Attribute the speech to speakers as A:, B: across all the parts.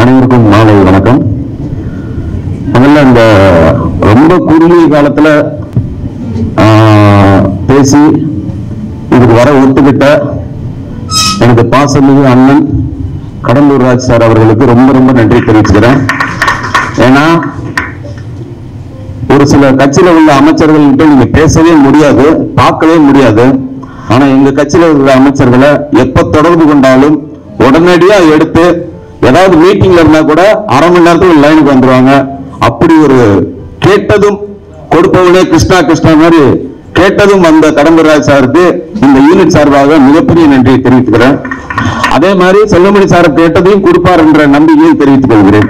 A: அனைவருக்கும் மாலை வணக்கம் முதல்ல இந்த ரொம்ப குறுகிய காலத்துல ஆஹ், பேசி இதுக்கு வர ஒத்துக்கிட்ட எனக்கு பாசமிகு அண்ணன் கடலூர் ராஜ் சார் அவர்களுக்கு ரொம்ப ரொம்ப நன்றி தெரிவிச்சுக்கிறேன் ஏன்னா ஒரு சில கட்சியில உள்ள அமைச்சர்கள்கிட்ட நீங்க பேசவே முடியாது பார்க்கவே முடியாது ஆனா எங்க கட்சியில உள்ள அமைச்சர்களை எப்ப தொடர்பு கொண்டாலும் உடனடியா எடுத்து ஏதாவது மீட்டிங்ல இருந்தா கூட அரை மணி நேரத்துக்கு லைனுக்கு வந்துருவாங்க அப்படி ஒரு கேட்டதும் கொடுப்பவனே கிருஷ்ணா கிருஷ்ணா மாதிரி கேட்டதும் வந்த கடம்பராஜ் சாருக்கு இந்த யூனிட் சார்பாக மிகப்பெரிய நன்றியை தெரிவித்துக்கிறேன் அதே மாதிரி செல்லமணி சார் கேட்டதையும் கொடுப்பார் என்ற நம்பிக்கையை தெரிவித்துக் கொள்கிறேன்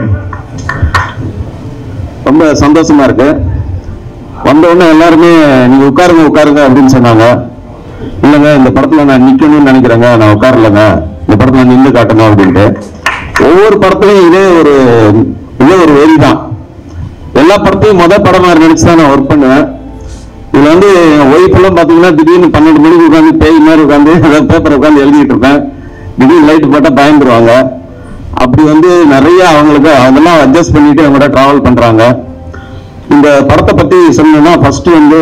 A: ரொம்ப சந்தோஷமா இருக்கு வந்த உடனே எல்லாருமே நீங்க உட்காருங்க உட்காருங்க அப்படின்னு சொன்னாங்க இல்லைங்க இந்த படத்துல நான் நிக்கணும்னு நினைக்கிறேங்க நான் உட்காரலங்க இந்த படத்துல நான் நின்று காட்டணும் அப்படின்ட்டு ஒவ்வொரு படத்துலயும் இதே ஒரு இதே ஒரு வெறி தான் எல்லா படத்தையும் முத படமா நினைச்சு தான் நான் ஒர்க் பண்ணுவேன் இதுல வந்து என் ஒய்ஃப் எல்லாம் பாத்தீங்கன்னா திடீர்னு பன்னெண்டு மணிக்கு உட்காந்து பேய் மாதிரி உட்காந்து பேப்பர் உட்காந்து எழுதிட்டு இருப்பேன் திடீர்னு லைட் போட்டா பயந்துருவாங்க அப்படி வந்து நிறைய அவங்களுக்கு அதெல்லாம் அட்ஜஸ்ட் பண்ணிட்டு அவங்க டிராவல் பண்றாங்க இந்த படத்தை பத்தி சொல்லணும்னா ஃபர்ஸ்ட் வந்து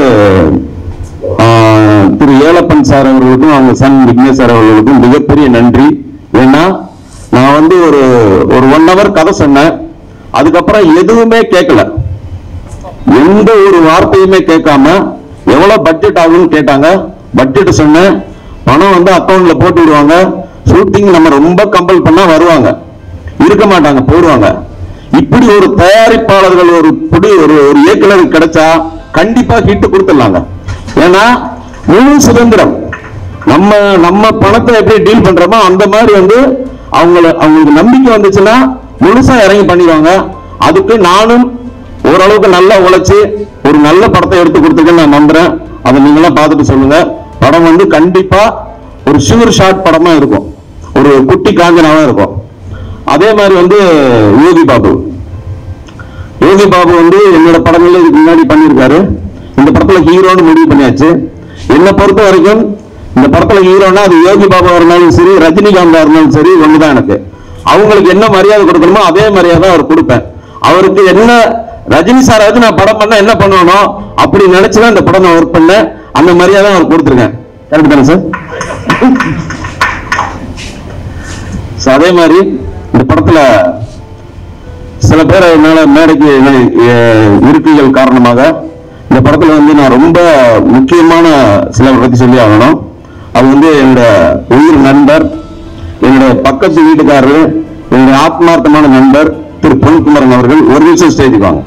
A: ஆஹ், திரு ஏலப்பன் சார் அவர்களுக்கும் அவங்க சன் விக்னேஷ் சார் அவர்களுக்கும் மிகப்பெரிய நன்றி ஏன்னா நான் வந்து ஒரு ஒரு ஒன் ஹவர் கதை சொன்னேன் அதுக்கப்புறம் எதுவுமே கேட்கல எந்த ஒரு வார்த்தையுமே கேட்காம எவ்வளவு பட்ஜெட் ஆகும்னு கேட்டாங்க பட்ஜெட் சொன்னேன் பணம் வந்து அக்கௌண்ட்ல போட்டு விடுவாங்க ஷூட்டிங் நம்ம ரொம்ப கம்பல் பண்ணா வருவாங்க இருக்க மாட்டாங்க போடுவாங்க இப்படி ஒரு தயாரிப்பாளர்கள் ஒரு புடி ஒரு ஒரு இயக்குனர் கிடைச்சா கண்டிப்பா ஹிட் கொடுத்துடலாங்க ஏன்னா முழு சுதந்திரம் நம்ம நம்ம பணத்தை எப்படி டீல் பண்றோமோ அந்த மாதிரி வந்து அவங்கள அவங்களுக்கு நம்பிக்கை வந்துச்சுன்னா முழுசா இறங்கி பண்ணிடுவாங்க அதுக்கு நானும் ஓரளவுக்கு நல்லா உழைச்சு ஒரு நல்ல படத்தை எடுத்து கொடுத்துருக்கேன்னு நான் நம்புறேன் அதை நீங்களாம் பார்த்துட்டு சொல்லுங்க படம் வந்து கண்டிப்பா ஒரு ஷூர் ஷாட் படமா இருக்கும் ஒரு குட்டி காஞ்சனாவா இருக்கும் அதே மாதிரி வந்து யோகி பாபு யோகி பாபு வந்து என்னோட படங்கள்ல இதுக்கு முன்னாடி பண்ணியிருக்காரு இந்த படத்துல ஹீரோன்னு முடிவு பண்ணியாச்சு என்னை பொறுத்த வரைக்கும் இந்த படத்துல ஹீரோனா அது யோகி பாபா இருந்தாலும் சரி ரஜினிகாந்தா இருந்தாலும் சரி ஒண்ணுதான் எனக்கு அவங்களுக்கு என்ன மரியாதை கொடுக்கணுமோ அதே மரியாதை அவர் கொடுப்பேன் அவருக்கு என்ன ரஜினி சாராவது நான் படம் பண்ண என்ன பண்ணணும் அப்படி நினைச்சுதான் இந்த படம் நான் ஒர்க் பண்ணேன் அந்த மரியாதை அவர் கொடுத்துருக்கேன் கரெக்ட் தானே சார் So, அதே மாதிரி இந்த படத்துல சில பேர் என்னால மேடைக்கு அஹ், இருக்கைகள் காரணமாக இந்த படத்துல வந்து நான் ரொம்ப முக்கியமான சிலரை பத்தி சொல்லி ஆகணும் அது வந்து என்னோட உயிர் நண்பர் என்னுடைய பக்கத்து வீட்டுக்காரரு என்னுடைய ஆத்மார்த்தமான நண்பர் திரு பொன்குமரன் அவர்கள் ஒரு நிமிஷம் ஸ்டேஜுக்கு வாங்க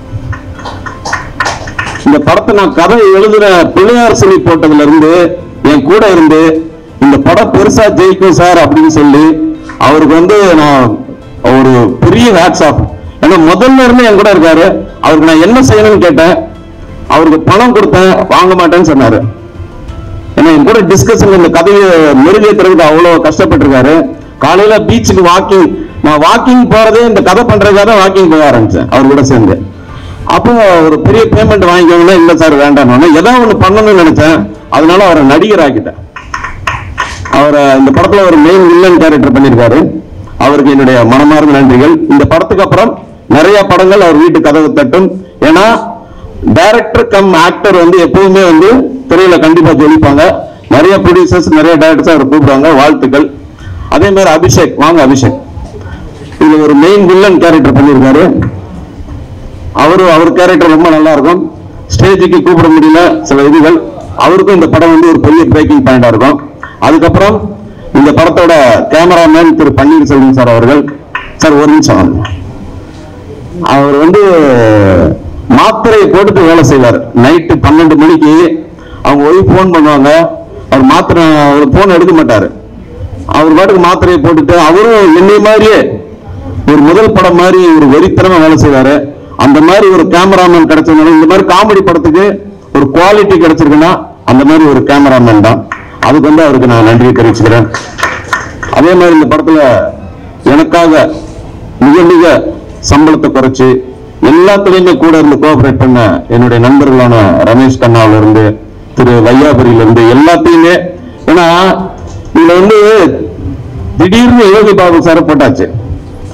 A: இந்த படத்தை நான் கதை எழுதுற பிள்ளையார் சொல்லி போட்டதுல இருந்து என் கூட இருந்து இந்த படம் பெருசா ஜெயிக்கும் சார் அப்படின்னு சொல்லி அவருக்கு வந்து நான் ஒரு பெரிய ஹேட்ஸ் ஆஃப் ஏன்னா முதல்ல இருந்து என் கூட இருக்காரு அவருக்கு நான் என்ன செய்யணும்னு கேட்டேன் அவருக்கு பணம் கொடுத்தேன் வாங்க மாட்டேன்னு சொன்னாரு ஏன்னா என் கூட டிஸ்கஷன் இந்த கதையை மெருகேற்றுறதுக்கு அவ்வளவு கஷ்டப்பட்டிருக்காரு காலையில பீச்சுக்கு வாக்கிங் நான் வாக்கிங் போறதே இந்த கதை பண்றதுக்காக தான் வாக்கிங் போக ஆரம்பிச்சேன் அவர் கூட சேர்ந்து அப்போ ஒரு பெரிய பேமெண்ட் வாங்கிக்கோங்கன்னா இல்ல சார் வேண்டாம் ஏதோ ஒண்ணு பண்ணணும்னு நினைச்சேன் அதனால அவரை நடிகர் ஆக்கிட்டேன் அவரை இந்த படத்துல ஒரு மெயின் வில்லன் கேரக்டர் பண்ணியிருக்காரு அவருக்கு என்னுடைய மனமார்ந்த நன்றிகள் இந்த படத்துக்கு அப்புறம் நிறைய படங்கள் அவர் வீட்டு கதவு தட்டும் ஏன்னா டைரக்டர் கம் ஆக்டர் வந்து எப்பவுமே வந்து திரையில கண்டிப்பா ஜொலிப்பாங்க நிறைய ப்ரொடியூசர்ஸ் நிறைய டைரக்டர்ஸ் அவர் கூப்பிடுவாங்க வாழ்த்துக்கள் அதே மாதிரி அபிஷேக் வாங்க அபிஷேக் இது ஒரு மெயின் வில்லன் கேரக்டர் பண்ணியிருக்காரு அவரு அவர் கேரக்டர் ரொம்ப நல்லா இருக்கும் ஸ்டேஜுக்கு கூப்பிட முடியல சில இதுகள் அவருக்கும் இந்த படம் வந்து ஒரு பெரிய பிரேக்கிங் பாயிண்டா இருக்கும் அதுக்கப்புறம் இந்த படத்தோட கேமராமேன் திரு பன்னீர்செல்வம் சார் அவர்கள் சார் ஒரு நிமிஷம் வாங்க. அவர் வந்து மாத்திரையை போட்டுட்டு வேலை செய்வார் நைட்டு பன்னெண்டு மணிக்கு அவங்க ஒய்ஃப் ஃபோன் பண்ணுவாங்க அவர் மாத்திரை அவர் ஃபோன் எடுக்க மாட்டாரு அவர் பாட்டுக்கு மாத்திரையை போட்டுட்டு அவரும் என்னை மாதிரியே ஒரு முதல் படம் மாதிரி ஒரு வெறித்தனமா வேலை செய்வாரு அந்த மாதிரி ஒரு கேமராமேன் கிடைச்சதுனால இந்த மாதிரி காமெடி படத்துக்கு ஒரு குவாலிட்டி கிடைச்சிருக்குன்னா அந்த மாதிரி ஒரு கேமராமேன் தான் அதுக்கு வந்து அவருக்கு நான் நன்றியை தெரிவிச்சுக்கிறேன் அதே மாதிரி இந்த படத்துல எனக்காக மிக மிக சம்பளத்தை குறைச்சு எல்லாத்துலயுமே கூட இருந்து கோஆபரேட் பண்ண என்னுடைய நண்பர்களான ரமேஷ் கண்ணாவில இருந்து திரு வையாபுரியில இருந்து எல்லாத்தையுமே ஏன்னா இதுல வந்து திடீர்னு யோகி பாபு சார் போட்டாச்சு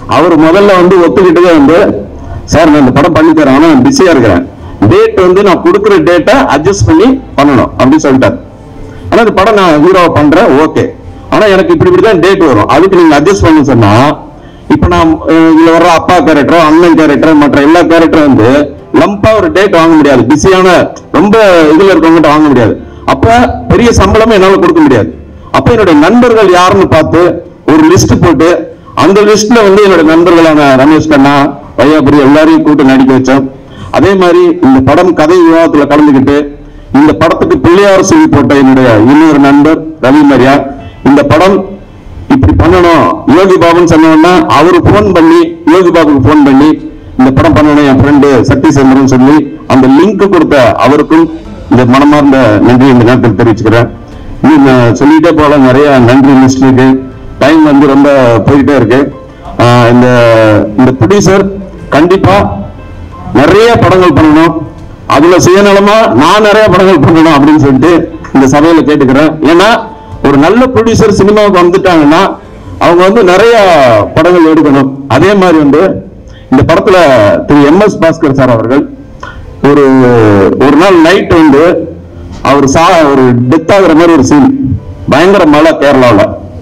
A: அவர் முதல்ல வந்து ஒத்துக்கிட்டதே வந்து சார் நான் இந்த படம் பண்ணி தரேன் ஆனா பிஸியா இருக்கிறேன் டேட் வந்து நான் கொடுக்குற டேட்டை அட்ஜஸ்ட் பண்ணி பண்ணணும் அப்படின்னு சொல்லிட்டாரு ஆனா இந்த படம் நான் ஹீரோவை பண்றேன் ஓகே ஆனா எனக்கு இப்படி இப்படி தான் டேட் வரும் அதுக்கு நீங்க அட்ஜஸ்ட் பண்ணி சொன்னா இப்ப நான் அஹ், இதுல வர்ற அப்பா கேரக்டர் அண்ணன் கேரக்டர் மற்ற எல்லா கேரக்டரும் வந்து லம்பா ஒரு டேட் வாங்க முடியாது பிஸியான ரொம்ப இதுல இருக்கவங்ககிட்ட வாங்க முடியாது அப்ப பெரிய சம்பளமே என்னால கொடுக்க முடியாது அப்ப என்னுடைய நண்பர்கள் யாருன்னு பார்த்து ஒரு லிஸ்ட் போட்டு அந்த லிஸ்ட்ல வந்து என்னோட நண்பர்களான ரமேஷ் கண்ணா வையாபுரி எல்லாரையும் கூட்டு நடிக்க வச்சோம் அதே மாதிரி இந்த படம் கதை விவாதத்துல கலந்துக்கிட்டு இந்த படத்துக்கு பிள்ளையார் சொல்லி போட்ட என்னுடைய இன்னொரு நண்பர் ரவி மரியா இந்த படம் இப்படி பண்ணணும் யோகி பாபுன்னு சொன்னோம்னா அவரு போன் பண்ணி யோகி பாபுக்கு போன் பண்ணி இந்த படம் பண்ணணும் என் ஃப்ரெண்டு சக்தி சேந்திரன் சொல்லி அந்த லிங்க் கொடுத்த அவருக்கும் இந்த மனமார்ந்த நன்றி இந்த நேரத்தில் தெரிவிச்சுக்கிறேன் இன்னும் நான் சொல்லிட்டே போல நிறைய நன்றி லிஸ்ட் இருக்கு டைம் வந்து ரொம்ப போயிட்டே இருக்கு ஆஹ் இந்த இந்த ப்ரொடியூசர் கண்டிப்பா நிறைய படங்கள் பண்ணணும் அதுல சுயநலமா நான் நிறைய படங்கள் பண்ணணும் அப்படின்னு சொல்லிட்டு இந்த சபையில கேட்டுக்கிறேன் ஏன்னா ஒரு நல்ல ப்ரொடியூசர் சினிமாவுக்கு வந்துட்டாங்கன்னா அவங்க வந்து நிறைய படங்கள் எடுக்கணும் அதே மாதிரி வந்து இந்த படத்துல திரு எம் எஸ் பாஸ்கர் சார் அவர்கள் ஒரு ஒரு நாள் நைட் வந்து அவர் சா ஒரு டெத் ஆகுற மாதிரி ஒரு சீன் பயங்கர மழை கேரளாவுல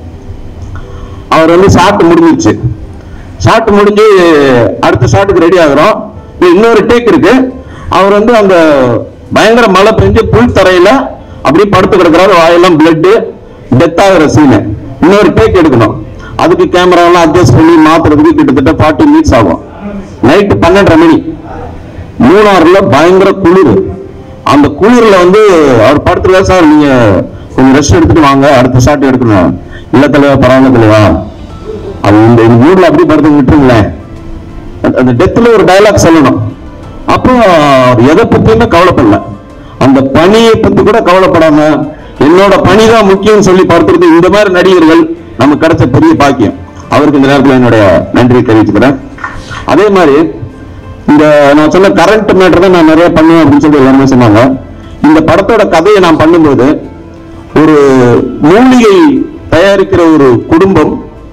A: அவர் வந்து ஷாட் முடிஞ்சிருச்சு ஷாட் முடிஞ்சு அடுத்த ஷாட்டுக்கு ரெடி ஆகுறோம் இது இன்னொரு டேக் இருக்கு அவர் வந்து அந்த பயங்கர மழை பெஞ்சு புல் தரையில அப்படியே படுத்து கிடக்குறாரு வாயெல்லாம் பிளட் டெத் ஆகுற சீனு இன்னொரு டேக் எடுக்கணும் அதுக்கு கேமரா எல்லாம் அட்ஜஸ்ட் பண்ணி மாத்துறதுக்கு கிட்டத்தட்ட ஃபார்ட்டி மினிட்ஸ் ஆகும் நைட்டு பன்னெண்டரை மணி மூணாறுல பயங்கர குளிர் அந்த குளிர்ல வந்து அவர் படுத்துருக்காரு சார் நீங்க கொஞ்சம் ரெஸ்ட் எடுத்துட்டு வாங்க அடுத்த ஷாட் எடுக்கணும் இல்ல தலைவா பரவாயில்ல தலைவா அது இந்த இந்த மூட்ல அப்படி படுத்து விட்டுருங்களேன் அந்த- அந்த டெத்ல ஒரு டயலாக் சொல்லணும் அப்போ அவர் எதை பத்தியுமே கவலைப்படல அந்த பணியை பத்தி கூட கவலைப்படாம என்னோட பணி தான் முக்கியம் சொல்லி படுத்துறது இந்த மாதிரி நடிகர்கள் நமக்கு கிடைச்ச பெரிய பாக்கியம் அவருக்கு இந்த நேரத்தில் என்னுடைய நன்றியை தெரிவிச்சுக்கிறேன் அதே மாதிரி இந்த நான் சொன்ன கரண்ட் மேட்டர் தான் நான் நிறைய பண்ணுவேன் அப்படின்னு சொல்லி எல்லாருமே சொன்னாங்க இந்த படத்தோட கதையை நான் பண்ணும்போது ஒரு மூலிகை தயாரிக்கிற ஒரு குடும்பம்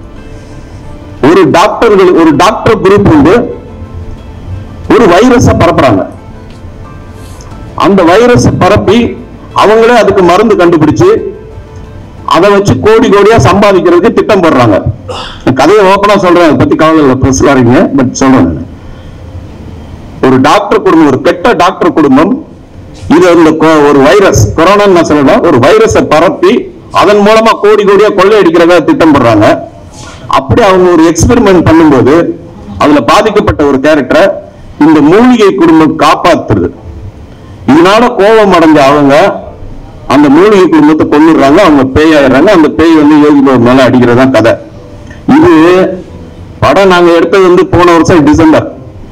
A: ஒரு டாக்டர்கள் ஒரு டாக்டர் குரூப் வந்து ஒரு வைரஸ பரப்புறாங்க அந்த வைரஸ் பரப்பி அவங்களே அதுக்கு மருந்து கண்டுபிடிச்சு அதை வச்சு கோடி கோடியா சம்பாதிக்கிறதுக்கு திட்டம் போடுறாங்க கதையை ஓப்பனா சொல்றேன் அதை பத்தி கவலை இல்லை பிரஸ் வரீங்க பட் சொல்றேன் நானு. ஒரு டாக்டர் குடும்பம் ஒரு கெட்ட டாக்டர் குடும்பம் இது இந்த கொ- ஒரு வைரஸ் கொரோனான்னு நான் சொல்லல ஒரு வைரஸை பரப்பி அதன் மூலமா கோடி கோடியா கொள்ளையடிக்கிறதா திட்டம் போடுறாங்க அப்படி அவங்க ஒரு எக்ஸ்பெரிமெண்ட் பண்ணும்போது அதுல பாதிக்கப்பட்ட ஒரு கேரக்டரை இந்த மூலிகை குடும்பம் காப்பாத்துறது இதனால கோபம் அடைஞ்ச அவங்க அந்த மூலிகை குடும்பத்தை கொண்டுடுறாங்க அவங்க பேய் ஆயிடுறாங்க அந்த பேய் வந்து யோகி பாபு மேல அடிக்கிறதா கதை இது படம் நாங்க எடுத்தது வந்து போன வருஷம் டிசம்பர்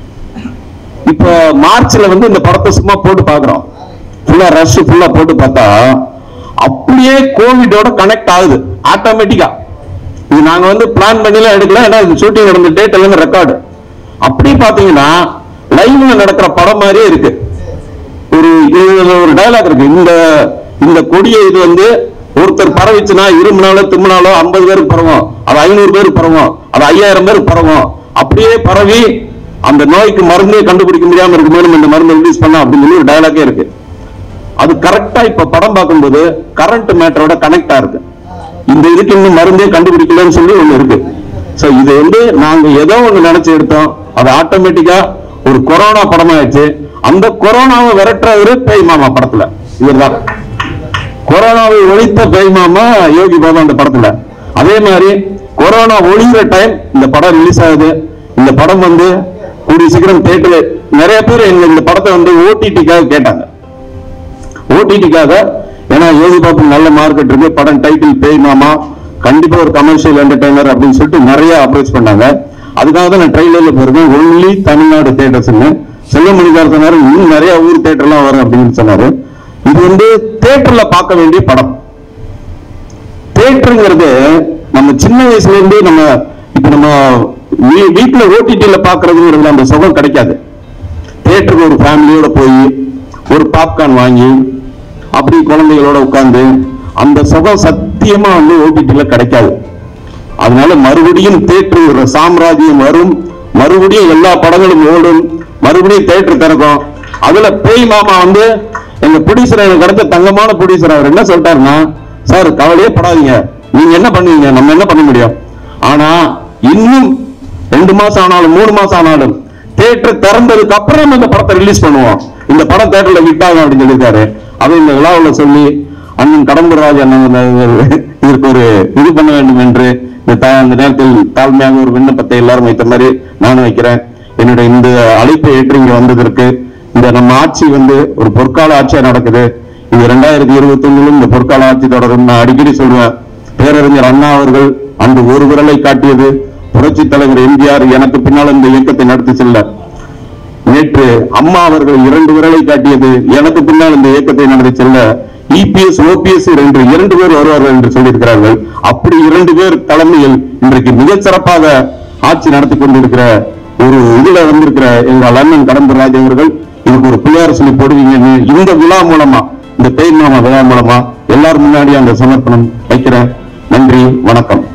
A: இப்ப மார்ச்ல வந்து இந்த படத்தை சும்மா போட்டு பாக்குறோம் ஃபுல்லா ரஷ் ஃபுல்லா போட்டு பார்த்தா அப்படியே கோவிடோட கனெக்ட் ஆகுது ஆட்டோமேட்டிக்கா இது நாங்க வந்து பிளான் பண்ணிலாம் எடுக்கல ஏன்னா இது ஷூட்டிங் நடந்த டேட் எல்லாமே ரெக்கார்டு அப்படி பாத்தீங்கன்னா லைவ்ல நடக்கிற படம் மாதிரியே இருக்கு ஒரு இதுல ஒரு டயலாக் இருக்கு இந்த இந்த கொடியை இது வந்து ஒருத்தர் பரவிச்சுன்னா இருமுனாலோ தும்முனாலோ ஐம்பது பேருக்கு பரவும் அது ஐநூறு பேருக்கு பரவும் அது ஐயாயிரம் பேருக்கு பரவும் அப்படியே பரவி அந்த நோய்க்கு மருந்தே கண்டுபிடிக்க முடியாம இருக்கு மேலும் இந்த மருந்து ரிலீஸ் பண்ண அப்படின்னு சொல்லி ஒரு டயலாக்கே இருக்கு அது கரெக்டா இப்ப படம் பார்க்கும்போது கரண்ட் மேட்டரோட கனெக்டா இருக்கு இந்த இதுக்கு இன்னும் மருந்தே கண்டுபிடிக்கலன்னு சொல்லி ஒண்ணு இருக்கு சோ இது வந்து நாங்க ஏதோ ஒண்ணு நினைச்சு எடுத்தோம் அது ஆட்டோமேட்டிக்கா ஒரு கொரோனா படமாயிடுச்சு அந்த கொரோனாவை விரட்டுறவரு பேய் மாமா படத்துல இவர்தான் கொரோனாவை ஒழித்த பேய் மாமா யோகி பாபா அந்த படத்துல அதே மாதிரி கொரோனா ஒழிகிற டைம் இந்த படம் ரிலீஸ் ஆகுது இந்த படம் வந்து கூடிய சீக்கிரம் தேட்டர் நிறைய பேர் எங்க இந்த படத்தை வந்து ஓடிடிக்காக கேட்டாங்க ஓடிடிக்காக ஏன்னா யோகி பாபு நல்ல மார்க்கெட் இருக்கு படம் டைட்டில் பேய் மாமா கண்டிப்பா ஒரு கமர்ஷியல் என்டர்டைனர் அப்படின்னு சொல்லிட்டு நிறைய அப்ரோச் பண்ணாங்க அதுக்காக தான் நான் ட்ரெயிலர்ல போயிருக்கேன் ஒன்லி தமிழ்நாடு தேட்டர்ஸ்னு செல்வமணிக்கார் சொன்னாரு இன்னும் நிறைய ஊர் தேட்டர்லாம் வரும் அப்படின்னு சொன்னாரு இது வந்து தேட்டர்ல பார்க்க வேண்டிய படம் தேட்டருங்கிறது நம்ம சின்ன வயசுல இருந்தே நம்ம இப்ப நம்ம வீ- வீட்டுல ஓடிடில பாக்குறதுங்கிறது அந்த சுகம் கிடைக்காது தேட்டருக்கு ஒரு ஃபேமிலியோட போய் ஒரு பாப்கார்ன் வாங்கி அப்படி குழந்தைகளோட உட்கார்ந்து அந்த சுகம் சத்தியமா வந்து ஓடிடில கிடைக்காது அதனால மறுபடியும் தேட்டர் ஒரு சாம்ராஜ்யம் வரும் மறுபடியும் எல்லா படங்களும் ஓடும் மறுபடியும் தேட்டர் திறக்கும் அதுல பேய் மாமா வந்து எங்க ப்ரொடியூசர் எனக்கு கிடைச்ச தங்கமான ப்ரொடியூசர் அவர் என்ன சொல்லிட்டாருன்னா சார் கவலையே படாதீங்க நீங்க என்ன பண்ணுவீங்க நம்ம என்ன பண்ண முடியும் ஆனா இன்னும் ரெண்டு மாசம் ஆனாலும் மூணு மாசம் ஆனாலும் தேட்டர் திறந்ததுக்கு அப்புறம் நம்ம இந்த படத்தை ரிலீஸ் பண்ணுவோம் இந்த படம் தேட்டர்ல ஹிட் ஆகும் அப்படின்னு சொல்லியிருக்காரு அதை இந்த விழாவில் சொல்லி அண்ணன் கடம்பூர்ராஜ் அண்ணன் வந்து இதற்கு ஒரு இது பண்ண வேண்டும் என்று இந்த தா- இந்த நேரத்தில் தாழ்மையாக ஒரு விண்ணப்பத்தை எல்லாரும் வைத்த மாதிரி நானும் வைக்கிறேன் என்னுடைய இந்த அழைப்பை ஏற்று இங்க வந்ததற்கு இந்த நம்ம ஆட்சி வந்து ஒரு பொற்கால ஆட்சியா நடக்குது இது ரெண்டாயிரத்தி இருபத்தி ஒண்ணுலும் இந்த பொற்கால ஆட்சி தொடரும் நான் அடிக்கடி சொல்லுவேன் பேரறிஞர் அண்ணா அவர்கள் அந்த ஒரு விரலை காட்டியது புரட்சி தலைவர் எம்ஜிஆர் எனக்கு பின்னால் இந்த இயக்கத்தை நடத்தி செல்ல நேற்று அம்மா அவர்கள் இரண்டு விரலை காட்டியது எனக்கு பின்னால் இந்த இயக்கத்தை நடத்தி செல்ல இபிஎஸ் ஓபிஎஸ் என்று இரண்டு பேர் வருவார்கள் என்று சொல்லியிருக்கிறார்கள் அப்படி இரண்டு பேர் தலைமையில் இன்றைக்கு மிகச் சிறப்பாக ஆட்சி நடத்தி கொண்டிருக்கிற ஒரு இதுல வந்திருக்கிற எங்கள் அண்ணன் கடம்பூர்ராஜ் அவர்கள் இதுக்கு ஒரு பிள்ளையார் சொல்லி போடுவீங்கன்னு இந்த விழா மூலமா இந்த பேய் மாமா விழா மூலமா எல்லார் முன்னாடி அந்த சமர்ப்பணம் வைக்கிறேன் நன்றி வணக்கம்